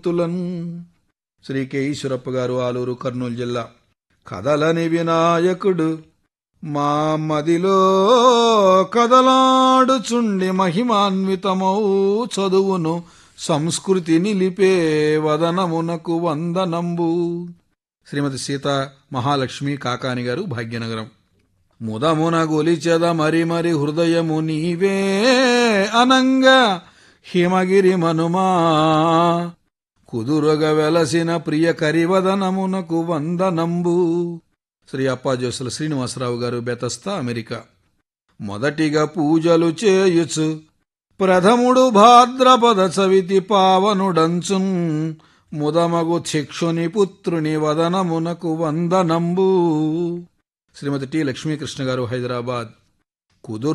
తులన్ Shri K Eeshwarappa గారు ఆలూరు కర్నూలు జిల్లా కదలని వినాయకుడు మా మదిలో కదలాడుచుండి మహిమాన్వితమౌ చదువును సంస్కృతి నిలిపే వదనమునకు వందనంబు శ్రీమతి సీత మహాలక్ష్మి కాకాని గారు భాగ్యనగరం ముదమున గొలిచెద మరి మరి హృదయము నీవే అనంగా హిమగిరి మనుమా కుదురగ వెలసిన ప్రియ కరివదనమునకు వందనంబు శ్రీ అప్పాజోసుల శ్రీనివాసరావు గారు బెతస్తా అమెరికా మొదటిగా పూజలు చేయుచు ప్రథముడు భాద్రపద చవితి పావనుడంచున్ ముదమగు చిక్షుని పుత్రుని వదనమునకు వందనంబు శ్రీమతి టి లక్ష్మీకృష్ణ గారు హైదరాబాద్ కుదురు